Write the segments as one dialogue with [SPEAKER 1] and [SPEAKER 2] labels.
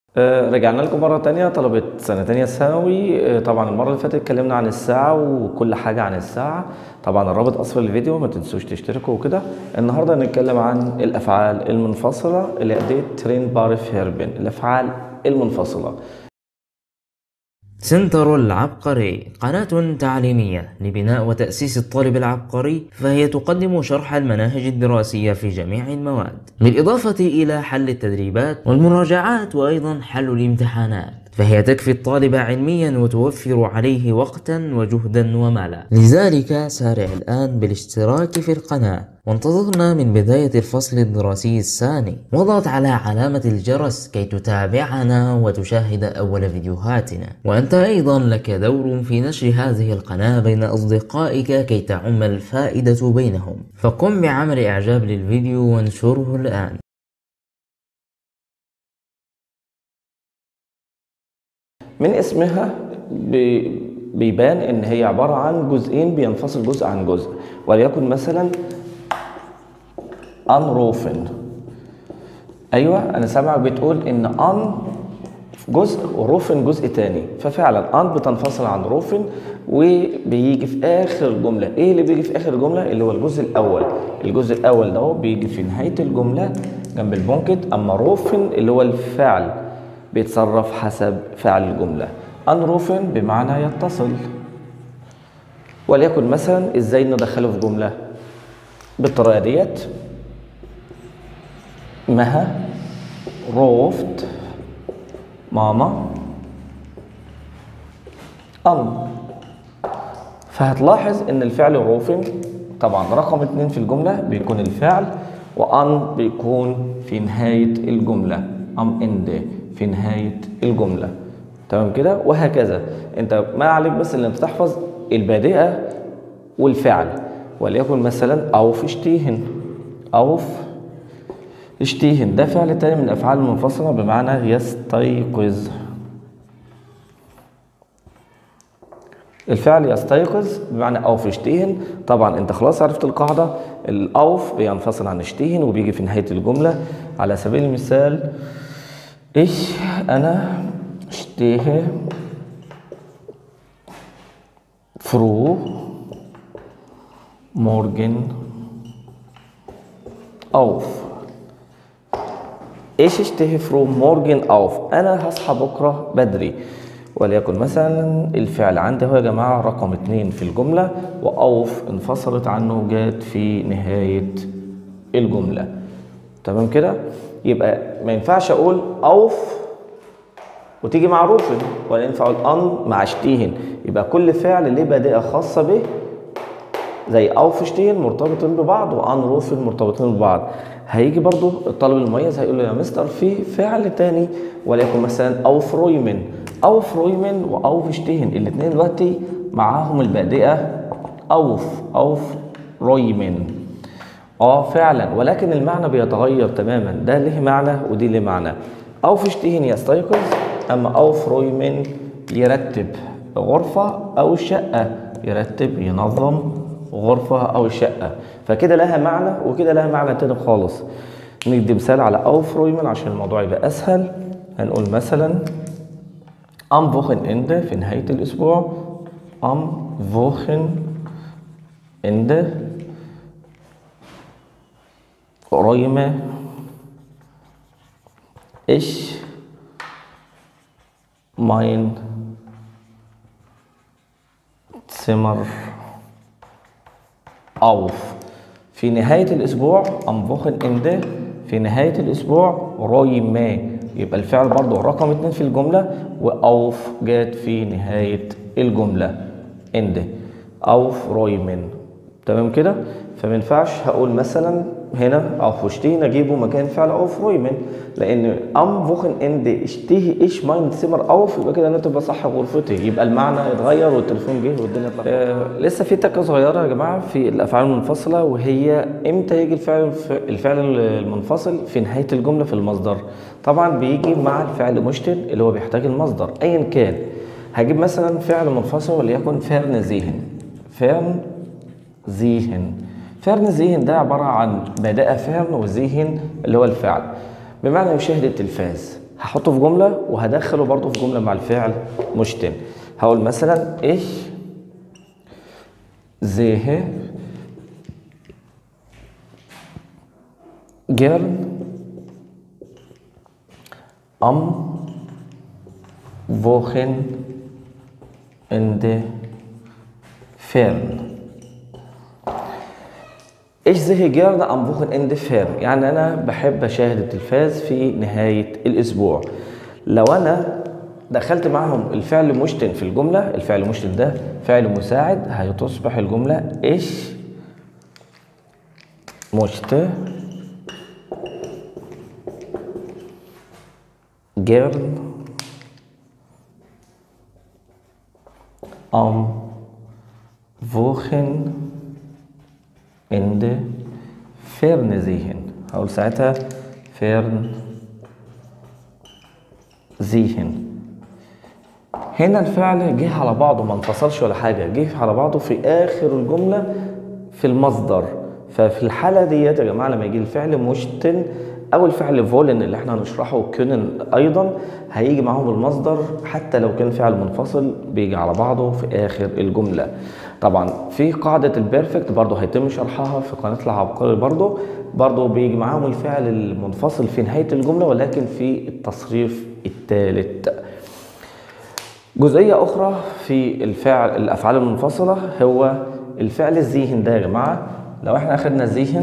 [SPEAKER 1] آه، رجعنا لكم مرة تانية طلبة سنة تانية ثانوي آه، طبعا المرة اللي فاتت اتكلمنا عن الساعة وكل حاجة عن الساعة طبعا الرابط أسفل الفيديو ما تنسوش تشتركوا وكده النهاردة هنتكلم عن الأفعال المنفصلة اللي أديت ترين بارف هيربن الأفعال المنفصلة
[SPEAKER 2] سنتر العبقري قناة تعليمية لبناء وتأسيس الطالب العبقري فهي تقدم شرح المناهج الدراسية في جميع المواد بالإضافة إلى حل التدريبات والمراجعات وأيضا حل الامتحانات فهي تكفي الطالب علميا وتوفر عليه وقتا وجهدا ومالا لذلك سارع الآن بالاشتراك في القناة وانتظرنا من بداية الفصل الدراسي الثاني واضغط على علامة الجرس كي تتابعنا وتشاهد أول فيديوهاتنا وأنت أيضا لك دور في نشر هذه القناة بين أصدقائك كي تعم الفائدة بينهم فقم بعمل إعجاب للفيديو وانشره الآن
[SPEAKER 1] من اسمها بي- بيبان إن هي عبارة عن جزئين بينفصل جزء عن جزء وليكن مثلا unrofen أيوة أنا سامعك بتقول إن un جزء وروفن جزء تاني ففعلا ان بتنفصل عن روفن وبيجي في اخر الجمله ايه اللي بيجي في اخر الجمله اللي هو الجزء الاول الجزء الاول ده هو بيجي في نهايه الجمله جنب البونكت اما روفن اللي هو الفعل بيتصرف حسب فعل الجمله ان روفن بمعنى يتصل وليكن مثلا ازاي ندخله في جمله بالطريقه ديت مها روفت ماما أم فهتلاحظ إن الفعل روفن طبعا رقم اتنين في الجملة بيكون الفعل وأن بيكون في نهاية الجملة أم إند في نهاية الجملة تمام كده وهكذا أنت ما عليك بس إن أنت تحفظ البادئة والفعل وليكن مثلا أوف اشتيهن أوف اشتيهن ده فعل تاني من الافعال المنفصله بمعنى يستيقظ الفعل يستيقظ بمعنى اوف اشتيهن طبعا انت خلاص عرفت القاعده الاوف بينفصل عن اشتيهن وبيجي في نهايه الجمله على سبيل المثال ايش انا اشتيه فرو مورجن اوف ايش اشتهي فروم مورجن اوف انا هصحى بكره بدري وليكن مثلا الفعل عندي هو يا جماعه رقم اتنين في الجمله واوف انفصلت عنه جات في نهايه الجمله تمام كده يبقى ما ينفعش اقول اوف وتيجي مع روفن ولا ينفع اقول ان مع اشتيهن يبقى كل فعل ليه بادئه خاصه به زي اوفشتين مرتبطين ببعض وان روفن مرتبطين ببعض هيجي برضو الطالب المميز هيقول له يا مستر في فعل تاني وليكن مثلا اوفرويمن اوفرويمن واوفشتين الاثنين دلوقتي معاهم البادئه اوف اوف رويمن اه فعلا ولكن المعنى بيتغير تماما ده له معنى ودي له معنى اوفشتين يستيقظ اما اوفرويمن يرتب غرفه او شقه يرتب ينظم غرفة أو الشقة فكده لها معنى وكده لها معنى تاني خالص ندي مثال على أوفرويمن عشان الموضوع يبقى أسهل هنقول مثلا أم فوخن إند في نهاية الأسبوع أم فوخن إند قريمة إيش ماين سمر auf في نهاية الأسبوع am Wochenende في نهاية الأسبوع räume يبقى الفعل برضو رقم اتنين في الجملة وأوف جات في نهاية الجملة ende auf räumen تمام كده فما ينفعش هقول مثلا هنا auf stehen اجيبه مكان فعل auf räumen لان am Wochenende اشتهي ايش ماين سمر auf يبقى كده انا تبقى صح غرفتي يبقى المعنى اتغير والتليفون جه والدنيا اتلخبطت آه لسه في تكه صغيره يا جماعه في الافعال المنفصله وهي امتى يجي الفعل الفعل المنفصل في نهايه الجمله في المصدر طبعا بيجي مع الفعل مشتن اللي هو بيحتاج المصدر ايا كان هجيب مثلا فعل منفصل وليكن فعل ذهن فعل ذهن فعل ذهن ده عبارة عن بدأ فعل وذهن اللي هو الفعل بمعنى يشاهد التلفاز هحطه في جمله وهدخله برضه في جمله مع الفعل مشتن هقول مثلا ich sehe gern am Wochenende fern. Ich sehe gerne am Wochenende fern يعني أنا بحب أشاهد التلفاز في نهاية الأسبوع لو أنا دخلت معهم الفعل مشتن في الجملة الفعل مشتن ده فعل مساعد هتصبح الجملة إيش möchte gern am Wochenende fern sehen هقول ساعتها fern sehen هنا الفعل جه على بعضه ما انفصلش ولا حاجه جه على بعضه في اخر الجمله في المصدر ففي الحاله ديت يا جماعه لما يجي الفعل مشتن او الفعل فولن اللي احنا هنشرحه كونن ايضا هيجي معاهم المصدر حتى لو كان فعل منفصل بيجي على بعضه في اخر الجمله طبعا في قاعده البيرفكت برضه هيتم شرحها في قناه العبقري برضه برضه بيجي معاهم الفعل المنفصل في نهايه الجمله ولكن في التصريف الثالث جزئية أخرى في الفعل الأفعال المنفصلة هو الفعل الذهن ده يا جماعة لو احنا أخدنا الذهن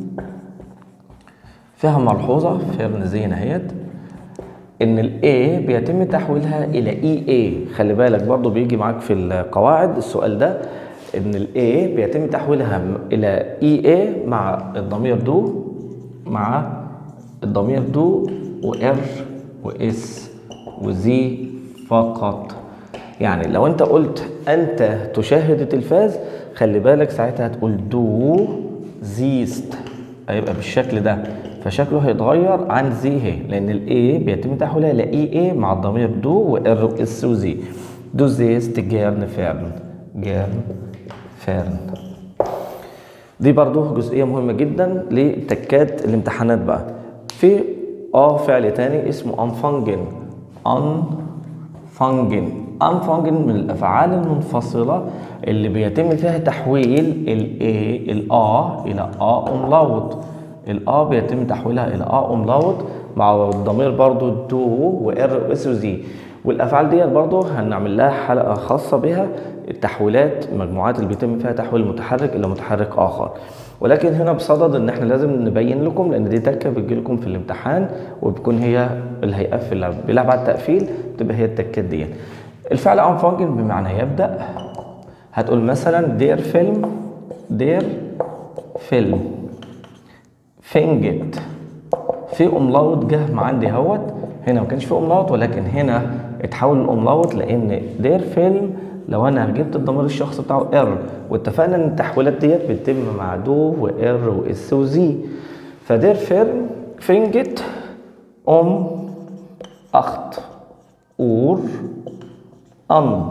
[SPEAKER 1] فيها ملحوظة فعل الذهن اهيت إن ال A بيتم تحويلها إلى EA خلي بالك برضو بيجي معاك في القواعد السؤال ده إن ال A بيتم تحويلها إلى EA مع الضمير دو مع الضمير دو وإر وإس وزي فقط يعني لو انت قلت انت تشاهد التلفاز خلي بالك ساعتها هتقول دو زيست هيبقى بالشكل ده فشكله هيتغير عن زيه لان الاي بيتم تحويلها لاي اي مع الضمير دو وار واس وزي دو زيست جيرن فيرن جيرن فيرن دي برضو جزئية مهمة جدا لتكات الامتحانات بقى في اه فعل تاني اسمه انفانجن ان فانجن انفانجن من الافعال المنفصله اللي بيتم فيها تحويل الاي الا الى ا املاوت الا بيتم تحويلها الى ا املاوت مع الضمير برضو دو وار اس وزي والافعال ديت برضو هنعمل لها حلقه خاصه بها التحويلات المجموعات اللي بيتم فيها تحويل متحرك الى متحرك اخر ولكن هنا بصدد ان احنا لازم نبين لكم لان دي تكه بتجي لكم في الامتحان وبتكون هي اللي هيقفل بيلعب على التقفيل بتبقى هي التكات ديت الفعل انفانجن بمعنى يبدا هتقول مثلا دير فيلم دير فيلم فينجت في املاوت جه مع عندي اهوت هنا ما كانش في املاوت ولكن هنا اتحول الاملاوت لان دير فيلم لو انا جبت الضمير الشخص بتاعه ار واتفقنا ان التحويلات ديت بتتم مع دو وار واس وزي فدير فيرم فينجت ام اخت اور ان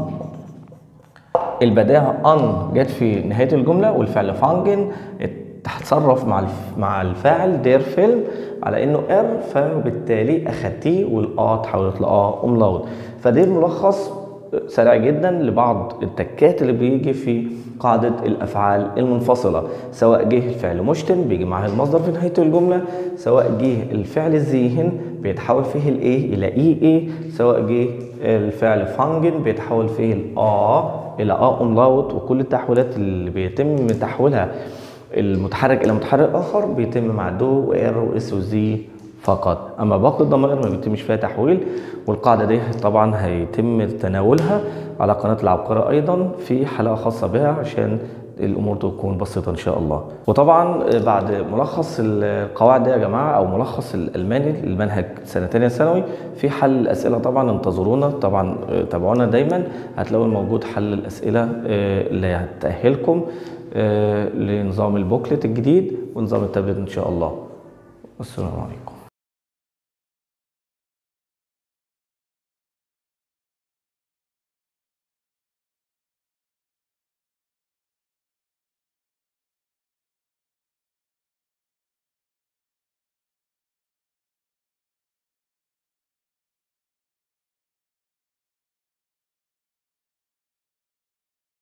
[SPEAKER 1] البداهة ان جت في نهاية الجملة والفعل فانجن هتصرف مع مع الفاعل دير فيلم على انه ار فبالتالي اخدتيه والا اتحولت لا املاوت فدي ملخص سريع جدا لبعض التكات اللي بيجي في قاعدة الأفعال المنفصلة سواء جه الفعل مشتم بيجي معاه المصدر في نهاية الجملة سواء جه الفعل الذهن بيتحول فيه الايه إلى اي اي سواء جه الفعل فانجن بيتحول فيه الآ إلى آ أملاوت وكل التحويلات اللي بيتم تحويلها المتحرك إلى متحرك آخر بيتم مع دو وإر وإس وزي فقط اما باقي الضمائر ما بيتمش فيها تحويل والقاعده دي طبعا هيتم تناولها على قناه العبقرة ايضا في حلقه خاصه بها عشان الامور تكون بسيطه ان شاء الله وطبعا بعد ملخص القواعد دي يا جماعه او ملخص الالماني المنهج سنه ثانيه ثانوي في حل الاسئله طبعا انتظرونا طبعا تابعونا دايما هتلاقوا موجود حل الاسئله اللي هتاهلكم لنظام البوكلت الجديد ونظام التابلت ان شاء الله والسلام عليكم